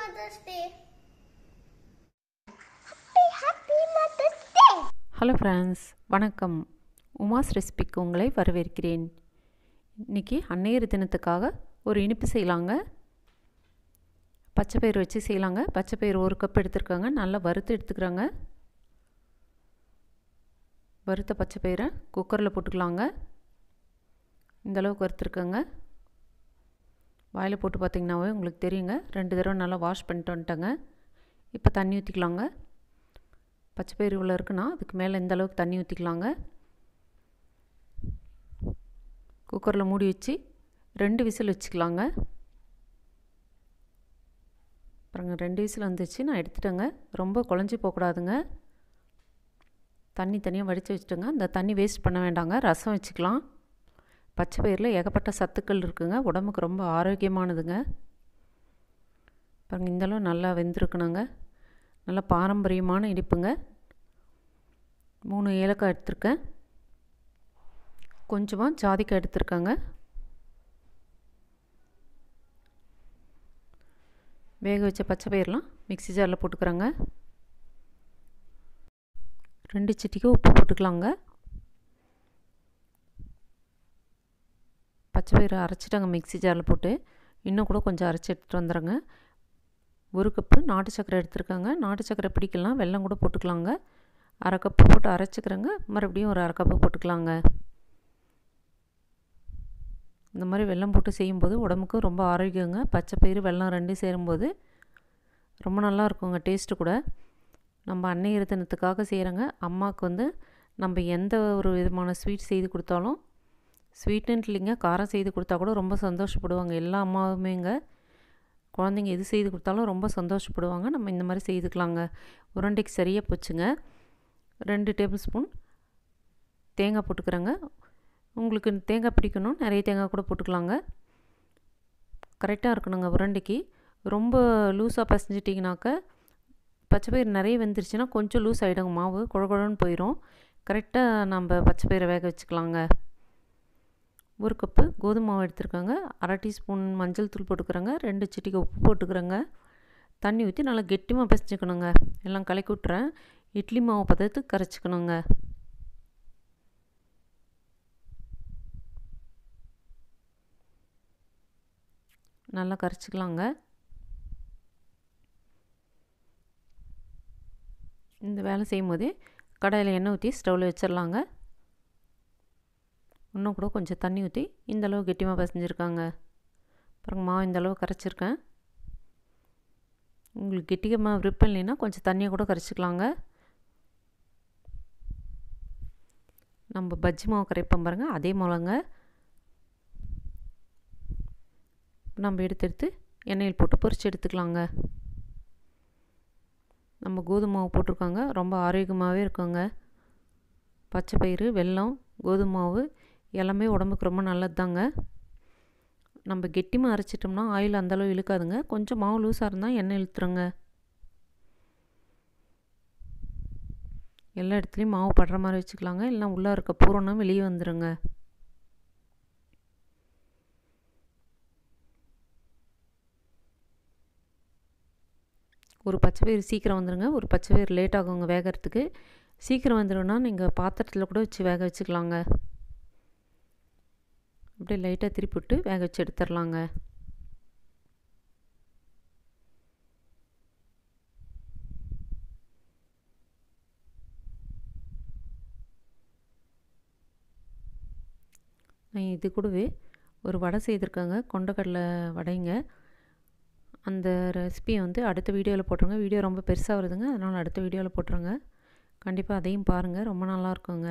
Mother's Day. Hello friends வணக்கம் உமாஸ் ரெசிபிக்கு உங்களை வரவேற்கிறேன் இன்றைக்கி அன்னையர் தினத்துக்காக ஒரு இனிப்பு செய்யலாங்க பச்சை பயிர் வச்சு செய்யலாங்க பச்சை பயிர் ஒரு கப் எடுத்துருக்காங்க நல்லா வறுத்து எடுத்துக்கிறாங்க வறுத்த பச்சை பயிரை குக்கரில் போட்டுக்கலாங்க இந்த அளவுக்கு வறுத்துருக்கேங்க வாயில் போட்டு பார்த்திங்கனாவே உங்களுக்கு தெரியுங்க ரெண்டு தடவை நல்லா வாஷ் பண்ணிட்டு வந்துட்டேங்க இப்போ தண்ணி ஊற்றிக்கலாங்க பச்சை பயிறு இவ்வளோ இருக்குன்னா அதுக்கு மேலே இந்த அளவுக்கு தண்ணி ஊற்றிக்கலாங்க குக்கரில் மூடி வச்சு ரெண்டு விசில் வச்சுக்கலாங்க பாருங்க ரெண்டு விசில் வந்துச்சு நான் எடுத்துட்டேங்க ரொம்ப குழஞ்சி போகக்கூடாதுங்க தண்ணி தனியாக வடித்து வச்சுட்டேங்க இந்த தண்ணி வேஸ்ட் பண்ண வேண்டாங்க ரசம் வச்சுக்கலாம் பச்சை பயிரில் ஏகப்பட்ட சத்துக்கள் இருக்குங்க உடம்புக்கு ரொம்ப ஆரோக்கியமானதுங்க பாருங்கள் இந்தளவு நல்லா வெந்திருக்கணுங்க நல்லா பாரம்பரியமான இனிப்புங்க மூணு ஏலக்காய் எடுத்திருக்கேன் கொஞ்சமாக ஜாதிக்காய் எடுத்திருக்கேங்க வேக வச்ச பச்சை பயிரெலாம் மிக்ஸி ஜாரில் போட்டுக்கிறேங்க ரெண்டு சிட்டிக்கு உப்பு போட்டுக்கலாங்க பச்சை பயிரை அரைச்சிட்டாங்க மிக்ஸி ஜாரில் போட்டு இன்னும் கூட கொஞ்சம் அரைச்சி எடுத்துகிட்டு வந்துடுறேங்க ஒரு கப்பு நாட்டு சக்கரை எடுத்துருக்காங்க நாட்டு சக்கரை பிடிக்கலாம் வெல்லம் கூட போட்டுக்கலாங்க அரை கப்பு போட்டு அரைச்சிக்கிறேங்க மறுபடியும் ஒரு அரை கப்பு போட்டுக்கலாங்க இந்த மாதிரி வெல்லம் போட்டு செய்யும்போது உடம்புக்கு ரொம்ப ஆரோக்கியங்க பச்சை பயிறு வெல்லம் ரெண்டும் சேரும்போது ரொம்ப நல்லா இருக்குங்க டேஸ்ட்டு கூட நம்ம அன்னையர் தினத்துக்காக செய்கிறோங்க அம்மாவுக்கு வந்து நம்ம எந்த ஒரு விதமான ஸ்வீட் செய்து கொடுத்தாலும் ஸ்வீட்டுன்ட்டு இல்லைங்க காரம் செய்து கொடுத்தா கூட ரொம்ப சந்தோஷப்படுவாங்க எல்லா அம்மாவுமேங்க குழந்தைங்க எது செய்து கொடுத்தாலும் ரொம்ப சந்தோஷப்படுவாங்க நம்ம இந்த மாதிரி செய்துக்கலாங்க உருண்டைக்கு சரியாக போச்சுங்க ரெண்டு டேபிள் ஸ்பூன் தேங்காய் போட்டுக்கிறேங்க உங்களுக்கு தேங்காய் பிடிக்கணும் நிறைய தேங்காய் கூட போட்டுக்கலாங்க கரெக்டாக இருக்கணுங்க உருண்டைக்கு ரொம்ப லூஸாக பசஞ்சிட்டிங்கனாக்க பச்சை பயிர் நிறைய வெந்துருச்சுன்னா கொஞ்சம் லூஸ் ஆகிடுங்க மாவு குழ குழன்னு போயிடும் கரெக்டாக நம்ம பச்சை பயிரை வேக வச்சுக்கலாங்க ஒரு கப்பு கோதுமை மாவு எடுத்துருக்காங்க அரை டீஸ்பூன் மஞ்சள் தூள் போட்டுக்கிறேங்க ரெண்டு சிட்டிக்கு உப்பு போட்டுக்கிறேங்க தண்ணி ஊற்றி நல்லா கெட்டிமாக பிசைச்சிக்கணுங்க எல்லாம் கலக்கி விட்றேன் இட்லி மாவு பதத்துக்கு கரைச்சிக்கணுங்க நல்லா கரைச்சிக்கலாங்க இந்த வேலை செய்யும் போதே கடாயில் எண்ணெய் ஊற்றி ஸ்டவ்வில் வச்சிடலாங்க இன்னும் கூட கொஞ்சம் தண்ணி ஊற்றி இந்தளவு கெட்டியமாக பசஞ்சிருக்காங்க அப்புறம் மாவு இந்தளவு கரைச்சிருக்கேன் உங்களுக்கு கெட்டியமாக விருப்பம் இல்லைன்னா கொஞ்சம் தண்ணியை கூட கரைச்சிக்கலாங்க நம்ம பஜ்ஜி மாவு கரைப்போம் பாருங்கள் அதே மாவுங்க நம்ம எடுத்து எடுத்து எண்ணெயில் போட்டு பொரித்து எடுத்துக்கலாங்க நம்ம கோதுமை மாவு போட்டிருக்காங்க ரொம்ப ஆரோக்கியமாகவே இருக்குங்க பச்சை பயிறு வெல்லம் கோதுமை மாவு எல்லாமே உடம்புக்கு ரொம்ப நல்லது தாங்க நம்ம கெட்டிமாக அரைச்சிட்டோம்னா ஆயில் அந்தளவு இழுக்காதுங்க கொஞ்சம் மாவு லூஸாக இருந்தால் எண்ணெய் இழுத்துருங்க எல்லா இடத்துலையும் மாவு படுற மாதிரி வச்சுக்கலாங்க இல்லைனா உள்ளே இருக்க பூரணம் வெளியே வந்துடுங்க ஒரு பச்சை பயிர் சீக்கிரம் வந்துடுங்க ஒரு பச்சை பயிர் லேட் ஆகுங்க வேகிறதுக்கு சீக்கிரம் வந்துடும்னா நீங்கள் பாத்திரத்தில் கூட வச்சு வேக வச்சுக்கலாங்க அப்படியே லைட்டாக திருப்பி விட்டு வேக வச்சு எடுத்துடலாங்க நான் இது கூடவே ஒரு வடை செய்திருக்கேங்க கொண்டக்கடலை வடைங்க அந்த ரெசிபியை வந்து அடுத்த வீடியோவில் போட்டுருங்க வீடியோ ரொம்ப பெருசாக வருதுங்க அதனால் அடுத்த வீடியோவில் போட்டுருங்க கண்டிப்பாக அதையும் பாருங்கள் ரொம்ப நல்லா இருக்குங்க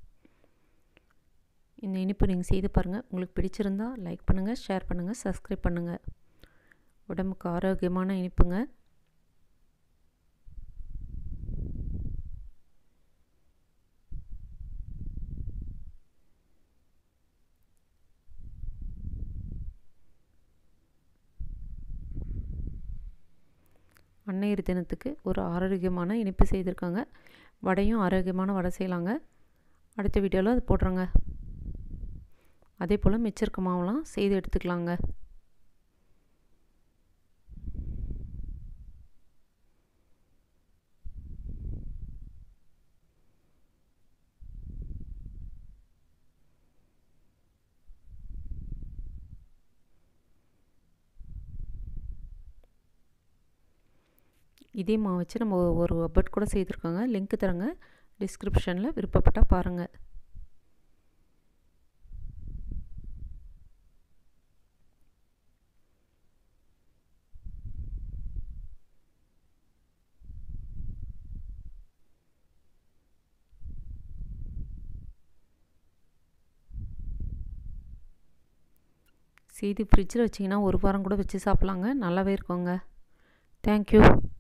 இந்த இனிப்பு நீங்கள் செய்து பாருங்கள் உங்களுக்கு பிடிச்சிருந்தா லைக் பண்ணுங்கள் ஷேர் பண்ணுங்கள் சப்ஸ்கிரைப் பண்ணுங்கள் உடம்புக்கு ஆரோக்கியமான இனிப்புங்க அன்னையர் தினத்துக்கு ஒரு ஆரோக்கியமான இனிப்பு செய்திருக்காங்க வடையும் ஆரோக்கியமான வடை செய்யலாங்க அடுத்த வீடியோவில் அது போடுறேங்க அதே போல் மிச்சருக்க மாவுலாம் செய்து எடுத்துக்கலாங்க இதே மாவு வச்சு நம்ம ஒரு ஒப்பட் கூட செய்திருக்கோங்க லிங்க் தரங்க டிஸ்கிரிப்ஷனில் விருப்பப்பட்டால் பாருங்கள் செய்து ஃப்ரிட்ஜில் வச்சிங்கன்னா ஒரு வாரம் கூட வச்சு சாப்பிட்லாங்க நல்லாவே இருக்குங்க தேங்க்யூ